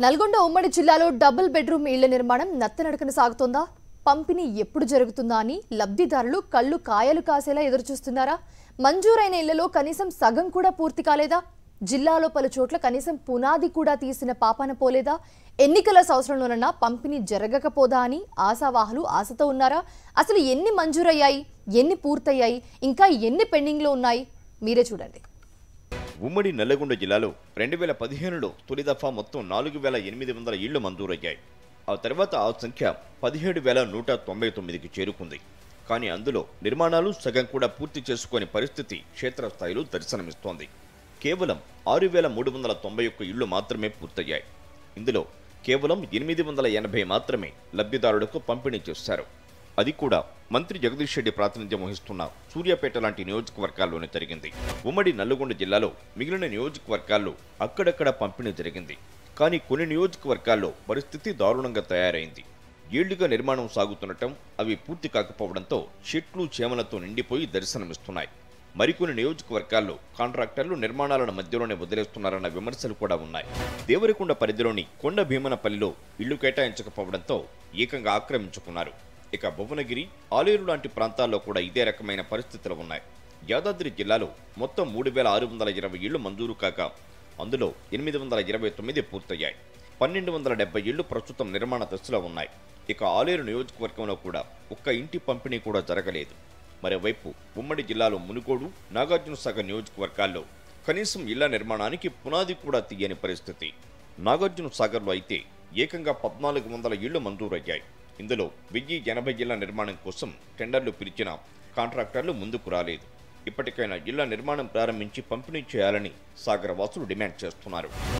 నల్గొండ ఉమ్మడి జిల్లాలో double bedroom ఇళ్ల నిర్మాణం నత్తనడకన సాగుతోందా పంపిణీ ఎప్పుడు జరుగుతుందా అని లబ్ధిదారులు కళ్ళు కాయలు కాసేలా ఎదురుచూస్తున్నారా మంజూరైన ఇళ్లలో కనీసం సగం కూడా పూర్తి కాలేదా జిల్లాలో పలు చోట్ల కనీసం పునాది కూడా తీసిన పాపాన పోలేదా ఎన్నికల సంవత్సరంలోనన్నా పంపిణీ జరగకపోదా అని ఆశావాహులు ఆశతో ఉన్నారా అసలు ఎన్ని మంజూరయ్యాయి ఎన్ని పూర్తయ్యాయి ఇంకా ఎన్ని పెండింగ్లో ఉన్నాయి మీరే చూడండి ఉమ్మడి నల్లగొండ జిల్లాలో రెండు వేల పదిహేనులో తొలి దఫా మొత్తం నాలుగు వేల ఎనిమిది వందల ఇళ్లు మంజూరయ్యాయి ఆ తర్వాత ఆ సంఖ్య పదిహేడు వేల నూట తొంభై తొమ్మిదికి చేరుకుంది కానీ అందులో నిర్మాణాలు సగం కూడా పూర్తి చేసుకోని పరిస్థితి క్షేత్రస్థాయిలో దర్శనమిస్తోంది కేవలం ఆరు వేల మూడు వందల తొంభై ఒక్క ఇళ్లు మాత్రమే పూర్తయ్యాయి ఇందులో కేవలం ఎనిమిది వందల ఎనభై మాత్రమే లబ్ధిదారులకు పంపిణీ చేశారు అది కూడా మంత్రి జగదీష్ రెడ్డి ప్రాతినిధ్యం వహిస్తున్న సూర్యాపేట లాంటి నియోజకవర్గాల్లోనే జరిగింది ఉమ్మడి నల్లగొండ జిల్లాలో మిగిలిన నియోజకవర్గాల్లో అక్కడక్కడ పంపిణీ జరిగింది కానీ కొన్ని నియోజకవర్గాల్లో పరిస్థితి దారుణంగా తయారైంది ఏళ్లుగా నిర్మాణం సాగుతుండటం అవి పూర్తి కాకపోవడంతో చెట్లు చేమలతో నిండిపోయి దర్శనమిస్తున్నాయి మరికొన్ని నియోజకవర్గాల్లో కాంట్రాక్టర్లు నిర్మాణాలను మధ్యలోనే వదిలేస్తున్నారన్న విమర్శలు కూడా ఉన్నాయి దేవరకొండ పరిధిలోని కొండ భీమనపల్లిలో ఇళ్లు కేటాయించకపోవడంతో ఏకంగా ఆక్రమించుకున్నారు ఇక భువనగిరి ఆలేరు లాంటి ప్రాంతాల్లో కూడా ఇదే రకమైన పరిస్థితులు ఉన్నాయి యాదాద్రి జిల్లాలో మొత్తం మూడు వేల ఆరు వందల ఇరవై ఇళ్లు మంజూరు కాగా అందులో ఎనిమిది వందల ఇరవై తొమ్మిది పూర్తయ్యాయి పన్నెండు వందల డెబ్బై ఇళ్లు ప్రస్తుతం నిర్మాణ దశలో ఉన్నాయి ఇక ఆలేరు నియోజకవర్గంలో కూడా ఒక్క ఇంటి పంపిణీ కూడా జరగలేదు మరోవైపు ఉమ్మడి జిల్లాలో మునుగోడు నాగార్జున సాగర్ నియోజకవర్గాల్లో కనీసం ఇళ్ల నిర్మాణానికి పునాది కూడా తీయని పరిస్థితి నాగార్జున సాగర్లో అయితే ఏకంగా పద్నాలుగు వందల ఇళ్లు మంజూరయ్యాయి ఇందులో వెయ్యి ఎనభై ఇళ్ల నిర్మాణం కోసం టెండర్లు పిలిచిన కాంట్రాక్టర్లు ముందుకు రాలేదు ఇప్పటికైనా ఇళ్ల నిర్మాణం ప్రారంభించి పంపిణీ చేయాలని సాగర్ వాసులు డిమాండ్ చేస్తున్నారు